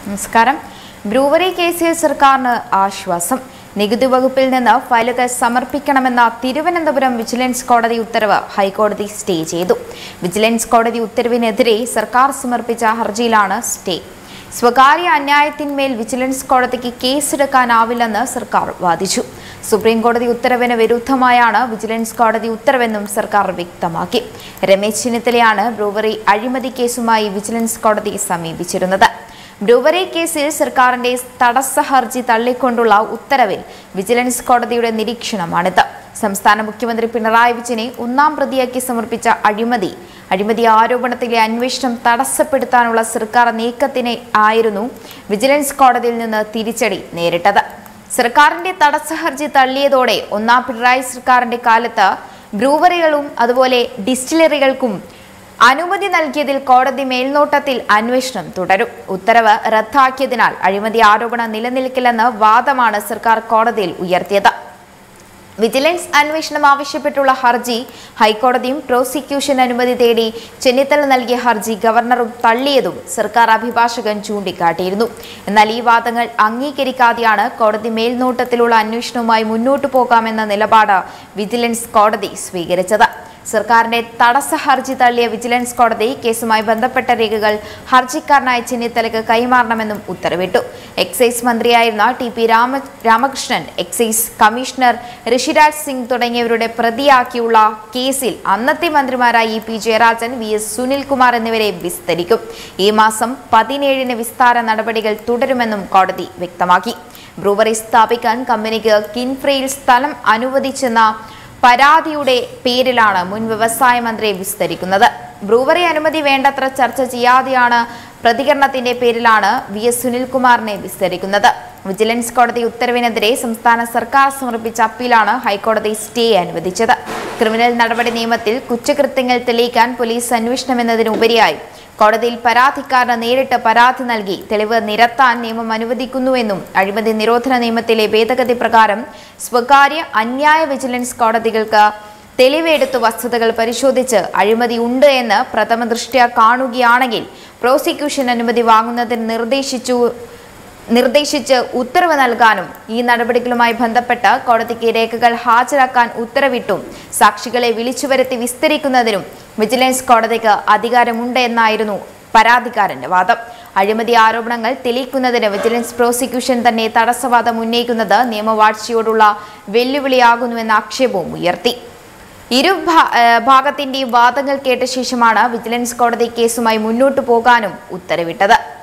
നമസ്കാരം ബ്രൂവറി കേസിൽ സർക്കാരിന് ആശ്വാസം നികുതി വകുപ്പിൽ നിന്ന് ഫയലുകൾ സമർപ്പിക്കണമെന്ന തിരുവനന്തപുരം വിജിലൻസ് കോടതി ഉത്തരവ് ഹൈക്കോടതി സ്റ്റേ ചെയ്തു വിജിലൻസ് കോടതി ഉത്തരവിനെതിരെ സർക്കാർ സമർപ്പിച്ച ഹർജിയിലാണ് സ്റ്റേ സ്വകാര്യ അന്യായത്തിന്മേൽ വിജിലൻസ് കോടതിക്ക് കേസെടുക്കാനാവില്ലെന്ന് സർക്കാർ വാദിച്ചു സുപ്രീം കോടതി ഉത്തരവിന് വിരുദ്ധമായാണ് വിജിലൻസ് കോടതി ഉത്തരവെന്നും സർക്കാർ വ്യക്തമാക്കി രമേശ് ചെന്നിത്തലയാണ് ബ്രൂവറി അഴിമതി കേസുമായി വിജിലൻസ് കോടതിയെ സമീപിച്ചിരുന്നത് ബ്രൂവറി കേസിൽ സർക്കാരിന്റെ തടസ്സ ഹർജി തള്ളിക്കൊണ്ടുള്ള ഉത്തരവിൽ വിജിലൻസ് കോടതിയുടെ നിരീക്ഷണമാണിത് സംസ്ഥാന മുഖ്യമന്ത്രി പിണറായി വിജയനെ ഒന്നാം പ്രതിയാക്കി സമർപ്പിച്ച അഴിമതി അഴിമതി ആരോപണത്തിലെ അന്വേഷണം തടസ്സപ്പെടുത്താനുള്ള സർക്കാർ നീക്കത്തിനെ ആയിരുന്നു വിജിലൻസ് കോടതിയിൽ നിന്ന് തിരിച്ചടി നേരിട്ടത് സർക്കാരിന്റെ തടസ്സ ഹർജി തള്ളിയതോടെ ഒന്നാം പിണറായി സർക്കാരിന്റെ കാലത്ത് ബ്രൂവറികളും അതുപോലെ ഡിസ്റ്റിലറികൾക്കും അനുമതി നൽകിയതിൽ കോടതി മേൽനോട്ടത്തിൽ അന്വേഷണം തുടരും ഉത്തരവ് റദ്ദാക്കിയതിനാൽ അഴിമതി ആരോപണം നിലനിൽക്കില്ലെന്ന് വാദമാണ് സർക്കാർ കോടതിയിൽ ഉയർത്തിയത് വിജിലൻസ് അന്വേഷണം ആവശ്യപ്പെട്ടുള്ള ഹർജി ഹൈക്കോടതിയും പ്രോസിക്യൂഷൻ അനുമതി തേടി ചെന്നിത്തല നൽകിയ ഹർജി ഗവർണറും തള്ളിയതും സർക്കാർ അഭിഭാഷകൻ ചൂണ്ടിക്കാട്ടിയിരുന്നു എന്നാൽ ഈ വാദങ്ങൾ അംഗീകരിക്കാതെയാണ് കോടതി മേൽനോട്ടത്തിലുള്ള അന്വേഷണവുമായി മുന്നോട്ടു പോകാമെന്ന നിലപാട് വിജിലൻസ് കോടതി സ്വീകരിച്ചത് സർക്കാരിന്റെ തടസ്സ ഹർജി തള്ളിയ വിജിലൻസ് കോടതി കേസുമായി ബന്ധപ്പെട്ട രേഖകൾ ഹർജിക്കാരനായ ചെന്നിത്തലയ്ക്ക് കൈമാറണമെന്നും ഉത്തരവിട്ടു എക്സൈസ് മന്ത്രിയായിരുന്ന T P Rama Ramakrishnan excise commissioner Rishiraj Singh തുടങ്ങിയവരുടെ പ്രതിയാക്കിയുള്ള കേസിൽ അന്നത്തെ മന്ത്രിമാരായ E P Jayarajan V S Sunilkumar എന്നിവരെ വിസ്തരിക്കും ഈ മാസം പതിനേഴിന് വിസ്താര നടപടികൾ തുടരുമെന്നും കോടതി വ്യക്തമാക്കി ബ്രൂവറി സ്ഥാപിക്കാൻ കമ്പനിക്ക് കിൻഫ്രയിൽ സ്ഥലം അനുവദിച്ചെന്ന പരാതിയുടെ പേരിലാണ് മുൻ വ്യവസായ മന്ത്രിയെ വിസ്തരിക്കുന്നത് ബ്രൂവറി അനുമതി വേണ്ടത്ര ചർച്ച ചെയ്യാതെയാണ് പ്രതികരണത്തിന്റെ പേരിലാണ് വി എസ് സുനിൽകുമാറിനെ വിസ്തരിക്കുന്നത് വിജിലൻസ് കോടതി ഉത്തരവിനെതിരെ സംസ്ഥാന സർക്കാർ സമർപ്പിച്ച അപ്പീലാണ് ഹൈക്കോടതി സ്റ്റേ അനുവദിച്ചത് ക്രിമിനൽ നടപടി നിയമത്തിൽ കുറ്റകൃത്യങ്ങൾ തെളിയിക്കാൻ പോലീസ് അന്വേഷണമെന്നതിനുപരിയായി കോടതിയിൽ പരാതിക്കാരന് നേരിട്ട് പരാതി നൽകി തെളിവ് നിരത്താൻ നിയമം അനുവദിക്കുന്നുവെന്നും അഴിമതി നിരോധന നിയമത്തിലെ ഭേദഗതി പ്രകാരം സ്വകാര്യ അന്യായ വിജിലൻസ് കോടതികൾക്ക് തെളിവെടുത്ത് വസ്തുതകൾ പരിശോധിച്ച് അഴിമതി ഉണ്ട് എന്ന് പ്രഥമ ദൃഷ്ട്യാ കാണുകയാണെങ്കിൽ പ്രോസിക്യൂഷൻ അനുമതി വാങ്ങുന്നതിന് നിർദ്ദേശിച്ചു നിർദ്ദേശിച്ച് ഉത്തരവ് നൽകാനും ഈ നടപടികളുമായി ബന്ധപ്പെട്ട് കോടതിക്ക് രേഖകൾ ഹാജരാക്കാൻ ഉത്തരവിട്ടും സാക്ഷികളെ വിളിച്ചുവരുത്തി വിസ്തരിക്കുന്നതിനും വിജിലൻസ് കോടതിക്ക് അധികാരമുണ്ട് എന്നായിരുന്നു പരാതിക്കാരന്റെ വാദം അഴിമതി ആരോപണങ്ങൾ തെളിയിക്കുന്നതിന് വിജിലൻസ് പ്രോസിക്യൂഷൻ തന്നെ തടസ്സവാദം ഉന്നയിക്കുന്നത് നിയമവാഴ്ചയോടുള്ള വെല്ലുവിളിയാകുന്നുവെന്ന ആക്ഷേപവും ഉയർത്തി ഇരു ഭാ- ഏഹ് ഭാഗത്തിന്റെയും വാദങ്ങൾ കേട്ട ശേഷമാണ് വിജിലൻസ് കോടതി കേസുമായി മുന്നോട്ടു പോകാനും ഉത്തരവിട്ടത്